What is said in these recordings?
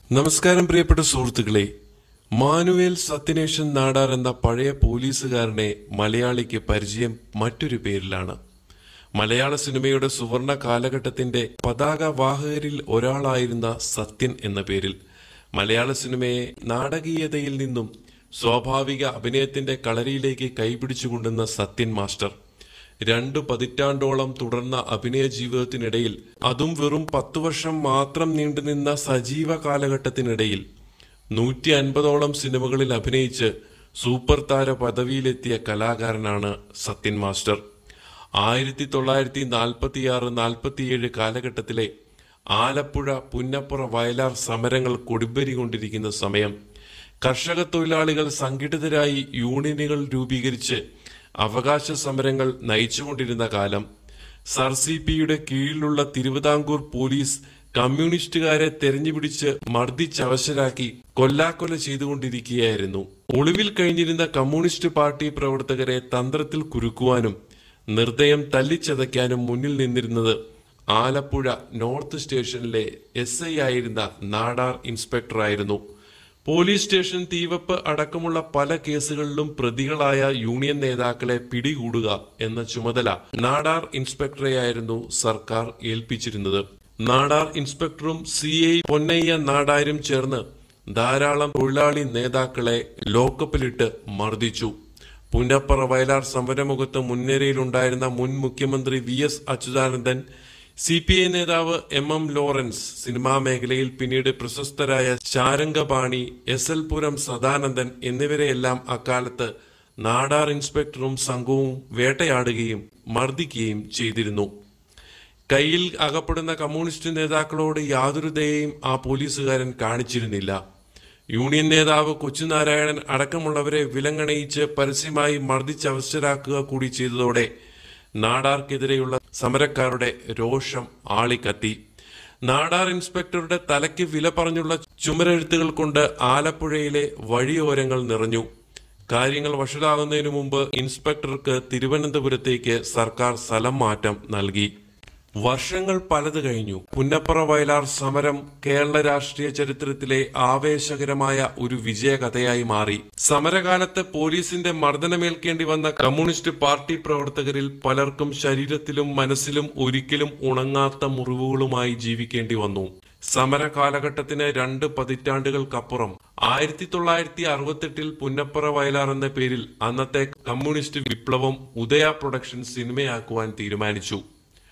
നമസ്കാരം പ്രിയപ്പെട്ട സുഹൃത്തുക്കളെ മാനുവേൽ സത്യനേശൻ നാടാർ എന്ന പഴയ പോലീസുകാരനെ മലയാളിക്ക് പരിചയം മറ്റൊരു പേരിലാണ് മലയാള സിനിമയുടെ സുവർണ കാലഘട്ടത്തിന്റെ പതാക വാഹകരിൽ ഒരാളായിരുന്ന സത്യൻ എന്ന പേരിൽ മലയാള സിനിമയെ നാടകീയതയിൽ നിന്നും സ്വാഭാവിക അഭിനയത്തിന്റെ കളരിയിലേക്ക് കൈപിടിച്ചുകൊണ്ടുന്ന സത്യൻ മാസ്റ്റർ രണ്ടു പതിറ്റാണ്ടോളം തുടർന്ന അഭിനയ ജീവിതത്തിനിടയിൽ അതും വെറും പത്തു വർഷം മാത്രം നീണ്ടുനിന്ന സജീവ കാലഘട്ടത്തിനിടയിൽ നൂറ്റി അൻപതോളം സിനിമകളിൽ അഭിനയിച്ച് സൂപ്പർ താര പദവിയിലെത്തിയ കലാകാരനാണ് സത്യൻ മാസ്റ്റർ ആയിരത്തി തൊള്ളായിരത്തി നാൽപ്പത്തിയാറ് നാൽപ്പത്തിയേഴ് കാലഘട്ടത്തിലെ ആലപ്പുഴ പുന്നപ്പുറ വയലാർ സമരങ്ങൾ കൊടുമ്പരി കൊണ്ടിരിക്കുന്ന സമയം കർഷക തൊഴിലാളികൾ സംഘടിതരായി യൂണിയനുകൾ രൂപീകരിച്ച് അവകാശ സമരങ്ങൾ നയിച്ചുകൊണ്ടിരുന്ന കാലം സർ സി പിയുടെ കീഴിലുള്ള തിരുവിതാംകൂർ പോലീസ് കമ്മ്യൂണിസ്റ്റുകാരെ തെരഞ്ഞുപിടിച്ച് മർദ്ദിച്ചവശരാക്കി കൊല്ലാക്കൊല ചെയ്തുകൊണ്ടിരിക്കുകയായിരുന്നു ഒളിവിൽ കഴിഞ്ഞിരുന്ന കമ്മ്യൂണിസ്റ്റ് പാർട്ടി പ്രവർത്തകരെ തന്ത്രത്തിൽ കുരുക്കുവാനും നിർദ്ദയം തല്ലിച്ചതയ്ക്കാനും മുന്നിൽ നിന്നിരുന്നത് ആലപ്പുഴ നോർത്ത് സ്റ്റേഷനിലെ എസ് ഐ ആയിരുന്ന നാടാർ ഇൻസ്പെക്ടറായിരുന്നു പോലീസ് സ്റ്റേഷൻ തീവപ്പ് അടക്കമുള്ള പല കേസുകളിലും പ്രതികളായ യൂണിയൻ നേതാക്കളെ പിടികൂടുക എന്ന ചുമതല നാടാർ ഇൻസ്പെക്ടറെയായിരുന്നു സർക്കാർ ഏൽപ്പിച്ചിരുന്നത് നാടാർ ഇൻസ്പെക്ടറും സി ഐ പൊന്നയ്യ നാടാരും ചേർന്ന് ധാരാളം തൊഴിലാളി നേതാക്കളെ ലോക്കപ്പിലിട്ട് മർദ്ദിച്ചു പുന്നപ്പറ വയലാർ സമരമുഖത്ത് മുൻനിരയിലുണ്ടായിരുന്ന മുൻ മുഖ്യമന്ത്രി V S Achuthanandan C P I നേതാവ് എം എം ലോറൻസ് സിനിമാ മേഖലയിൽ പിന്നീട് പ്രശസ്തരായ ശാരംഗപാണി എസ് എൽ പുരം സദാനന്ദൻ എന്നിവരെയെല്ലാം അക്കാലത്ത് നാടാർ ഇൻസ്പെക്ടറും സംഘവും വേട്ടയാടുകയും മർദ്ദിക്കുകയും ചെയ്തിരുന്നു കയ്യിൽ അകപ്പെടുന്ന കമ്മ്യൂണിസ്റ്റ് നേതാക്കളോട് യാതൊരു ദയയും ആ പോലീസുകാരൻ കാണിച്ചിരുന്നില്ല യൂണിയൻ നേതാവ് കൊച്ചുനാരായണൻ അടക്കമുള്ളവരെ വിലങ്ങണയിച്ച് പരസ്യമായി മർദ്ദിച്ചവശരാക്കുക കൂടി ചെയ്തതോടെ നാടാർക്കെതിരെയുള്ള സമരക്കാരുടെ രോഷം ആളിക്കത്തി നാടാർ ഇൻസ്പെക്ടറുടെ തലയ്ക്ക് വില പറഞ്ഞുള്ള ചുമരെഴുത്തുകൾ കൊണ്ട് ആലപ്പുഴയിലെ വഴിയോരങ്ങൾ നിറഞ്ഞു കാര്യങ്ങൾ വഷളാകുന്നതിനു മുമ്പ് ഇൻസ്പെക്ടർക്ക് തിരുവനന്തപുരത്തേക്ക് സർക്കാർ സ്ഥലം മാറ്റം നൽകി വർഷങ്ങൾ പലത് കഴിഞ്ഞു പുന്നപ്പുറ വയലാർ സമരം കേരള രാഷ്ട്രീയ ചരിത്രത്തിലെ ആവേശകരമായ ഒരു വിജയകഥയായി മാറി സമരകാലത്ത് പോലീസിന്റെ മർദ്ദനമേൽക്കേണ്ടി വന്ന കമ്മ്യൂണിസ്റ്റ് പാർട്ടി പ്രവർത്തകരിൽ പലർക്കും ശരീരത്തിലും മനസ്സിലും ഒരിക്കലും ഉണങ്ങാത്ത മുറിവുകളുമായി ജീവിക്കേണ്ടി വന്നു സമര കാലഘട്ടത്തിന് രണ്ട് പതിറ്റാണ്ടുകൾക്കപ്പുറം ആയിരത്തി തൊള്ളായിരത്തി അറുപത്തെട്ടിൽ പുന്നപ്പുറ വയലാർ എന്ന പേരിൽ അന്നത്തെ കമ്മ്യൂണിസ്റ്റ് വിപ്ലവം ഉദയ പ്രൊഡക്ഷൻ സിനിമയാക്കുവാൻ തീരുമാനിച്ചു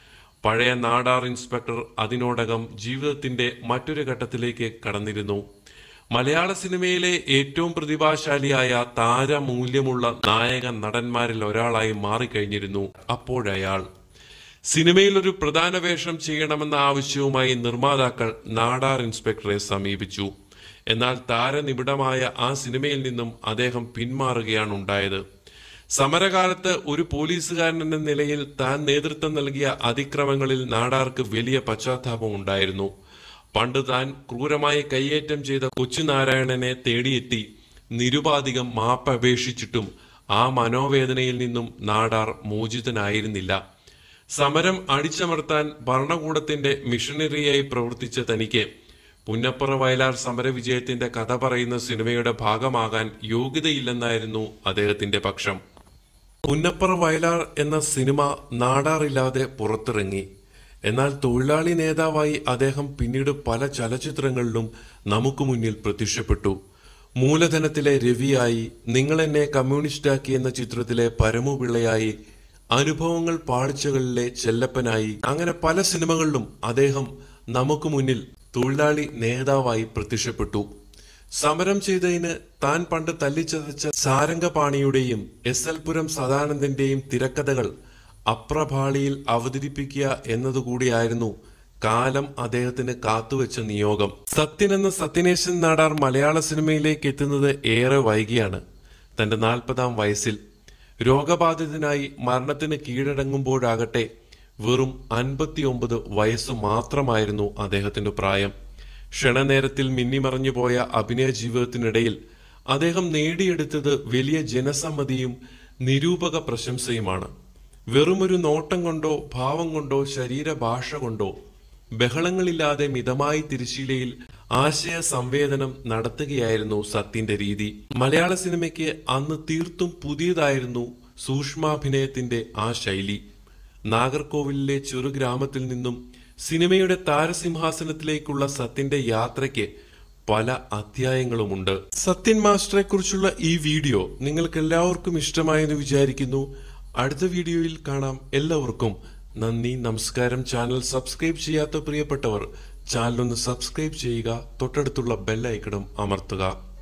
പഴയ നാടാർ ഇൻസ്പെക്ടർ അതിനോടകം ജീവിതത്തിന്റെ മറ്റൊരു ഘട്ടത്തിലേക്ക് കടന്നിരുന്നു മലയാള സിനിമയിലെ ഏറ്റവും പ്രതിഭാശാലിയായ താരമൂല്യമുള്ള നായക നടന്മാരിൽ ഒരാളായി മാറിക്കഴിഞ്ഞിരുന്നു അപ്പോഴയാൾ സിനിമയിൽ ഒരു പ്രധാന വേഷം ചെയ്യണമെന്ന ആവശ്യവുമായി നിർമ്മാതാക്കൾ നാടാർ ഇൻസ്പെക്ടറെ സമീപിച്ചു എന്നാൽ താരനിബിഡമായ ആ സിനിമയിൽ നിന്നും അദ്ദേഹം പിന്മാറുകയാണ് ഉണ്ടായത് സമരകാലത്ത് ഒരു പോലീസുകാരൻ എന്ന നിലയിൽ താൻ നേതൃത്വം നൽകിയ അതിക്രമങ്ങളിൽ നാടാർക്ക് വലിയ പശ്ചാത്താപം ഉണ്ടായിരുന്നു പണ്ട് താൻ ക്രൂരമായി കയ്യേറ്റം ചെയ്ത കൊച്ചുനാരായണനെ തേടിയെത്തി നിരുപാധികം മാപ്പ് അപേക്ഷിച്ചിട്ടും ആ മനോവേദനയിൽ നിന്നും നാടാർ മോചിതനായിരുന്നില്ല സമരം അടിച്ചമർത്താൻ ഭരണകൂടത്തിന്റെ മിഷനറിയായി പ്രവർത്തിച്ച തനിക്ക് പുന്നപ്പുറ വയലാർ സമരവിജയത്തിന്റെ കഥ പറയുന്ന സിനിമയുടെ ഭാഗമാകാൻ യോഗ്യതയില്ലെന്നായിരുന്നു അദ്ദേഹത്തിന്റെ പക്ഷം പുന്നപ്പുറ വയലാർ എന്ന സിനിമ നാടാറില്ലാതെ പുറത്തിറങ്ങി എന്നാൽ തൊഴിലാളി നേതാവായി അദ്ദേഹം പിന്നീട് പല ചലച്ചിത്രങ്ങളിലും നമുക്ക് മുന്നിൽ പ്രത്യക്ഷപ്പെട്ടു മൂലധനത്തിലെ രവിയായി നിങ്ങളെന്നെ കമ്മ്യൂണിസ്റ്റാക്കി എന്ന ചിത്രത്തിലെ പരമുപിള്ളയായി അനുഭവങ്ങൾ പാളിച്ചകളിലെ ചെല്ലപ്പനായി അങ്ങനെ പല സിനിമകളിലും അദ്ദേഹം നമുക്ക് മുന്നിൽ തൊഴിലാളി നേതാവായി പ്രത്യക്ഷപ്പെട്ടു സമരം ചെയ്തതിന് താൻ പണ്ട് തല്ലിച്ചതച്ച സാരംഗപാണിയുടെയും എസ് എൽ പുരം സദാനന്ദന്റെയും തിരക്കഥകൾ അപ്രഭാളിയിൽ അവതരിപ്പിക്കുക എന്നതുകൂടിയായിരുന്നു കാലം അദ്ദേഹത്തിന് കാത്തുവെച്ച നിയോഗം സത്യൻ എന്ന സത്യനേശൻ നാടാർ മലയാള സിനിമയിലേക്ക് എത്തുന്നത് ഏറെ വൈകിയാണ് തന്റെ നാൽപ്പതാം വയസ്സിൽ രോഗബാധിതനായി മരണത്തിന് കീഴടങ്ങുമ്പോഴാകട്ടെ വെറും അൻപത്തിയൊമ്പത് വയസ്സ് മാത്രമായിരുന്നു അദ്ദേഹത്തിന്റെ പ്രായം ക്ഷണനേരത്തിൽ മിന്നിമറഞ്ഞു പോയ അഭിനയ ജീവിതത്തിനിടയിൽ അദ്ദേഹം നേടിയെടുത്തത് വലിയ ജനസമ്മതിയും നിരൂപക പ്രശംസയുമാണ് വെറുമൊരു നോട്ടം കൊണ്ടോ ഭാവം കൊണ്ടോ ശരീരഭാഷ കൊണ്ടോ ബഹളങ്ങളില്ലാതെ മിതമായി തിരശീലയിൽ ആശയ സംവേദനം നടത്തുകയായിരുന്നു സത്യന്റെ രീതി മലയാള സിനിമയ്ക്ക് അന്ന് തീർത്തും പുതിയതായിരുന്നു സൂക്ഷ്മാഭിനയത്തിന്റെ ആ ശൈലി നാഗർകോവിലിലെ ചെറുഗ്രാമത്തിൽ നിന്നും സിനിമയുടെ താരസിംഹാസനത്തിലേക്കുള്ള സത്യന്റെ യാത്രയ്ക്ക് പല അധ്യായങ്ങളുമുണ്ട് സത്യൻ മാസ്റ്ററെ കുറിച്ചുള്ള ഈ വീഡിയോ നിങ്ങൾക്ക് എല്ലാവർക്കും ഇഷ്ടമായെന്ന് വിചാരിക്കുന്നു അടുത്ത വീഡിയോയിൽ കാണാം എല്ലാവർക്കും നന്ദി നമസ്കാരം ചാനൽ സബ്സ്ക്രൈബ് ചെയ്യാത്ത പ്രിയപ്പെട്ടവർ ചാനൽ ഒന്ന് സബ്സ്ക്രൈബ് ചെയ്യുക തൊട്ടടുത്തുള്ള ബെല്ലൈക്കണും അമർത്തുക